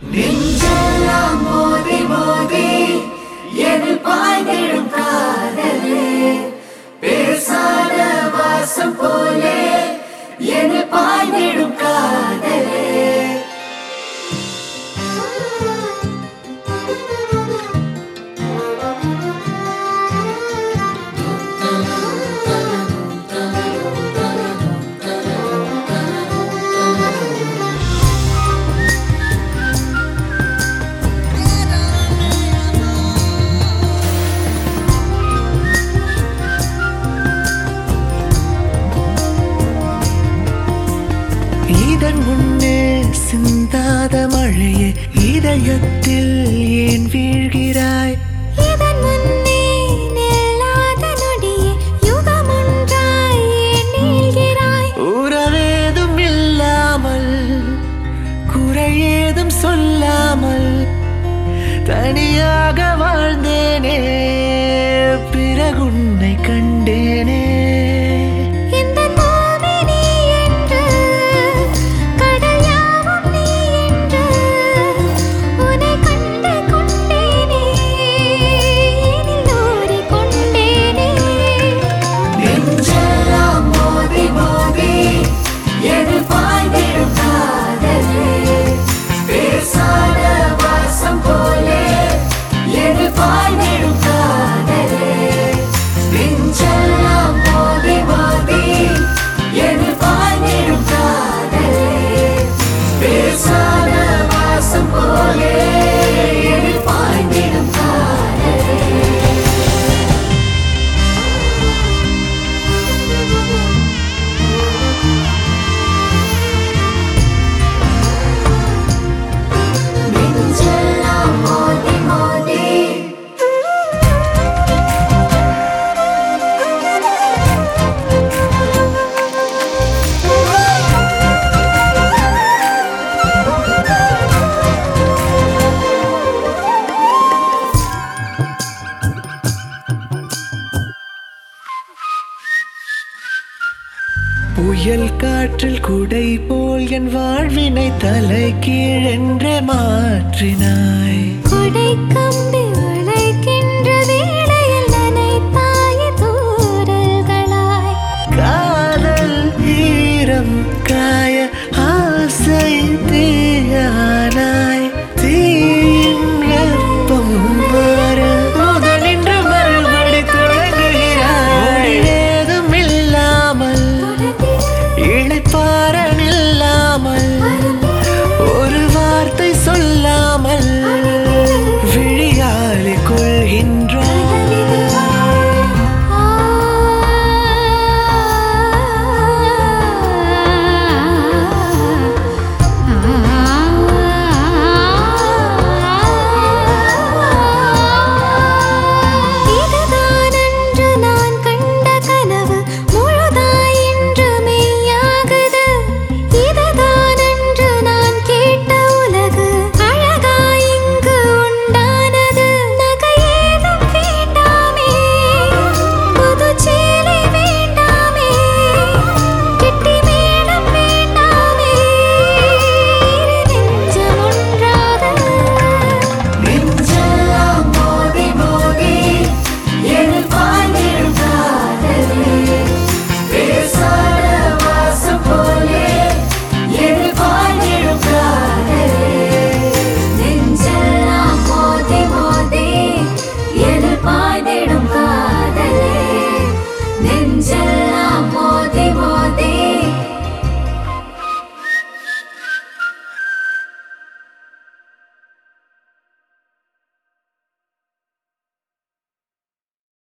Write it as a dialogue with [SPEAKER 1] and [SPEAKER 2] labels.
[SPEAKER 1] நெஞ்செல்லாம் மோதி மோதி எதில் பாய்ந்திடும் காதலே பேசாத வாசம் போலே எதில் பாய்ந்திடும் காதலே
[SPEAKER 2] இதன் முன்னே சிந்தாத மழையே இதயத்தில் ஏன் வீழ்கிறாய்
[SPEAKER 3] இதன் முன்னே நில்லாத நொடியே யுகமொன்றாய் ஏன் நீள்கிறாய்
[SPEAKER 2] உறவேதும் இல்லாமல் குறையேதும் சொல்லாமல் தனியாக வாழ்ந்தேனே பிறகுன்னை கண்டேனே
[SPEAKER 3] இந்த பூமி நீ என்று கடல் யாவும் நீ என்று உன்னை கண்டு கொண்டேனே இனில் ஊறிக் கொண்டேனே
[SPEAKER 1] நெஞ்செல்லாம் மோதி மோதி எதில் பாய்ந்திடும் காதலே பேசாத வாசம் போலே எதில் பாய்ந்திடும் காதலே நெஞ்செல்லாம் மோதி மோதி எதில் பாய்ந்திடும் காதலே பேசாத வாசம் போலே எதில் பாய்ந்திடும் காதலே நெஞ்செல்லாம் மோதி மோதி
[SPEAKER 2] புயல் காற்றில் குடை போல் என் வாழ்வினை தலை கீழென்றே மாற்றினாய்
[SPEAKER 3] கொடை கம்பி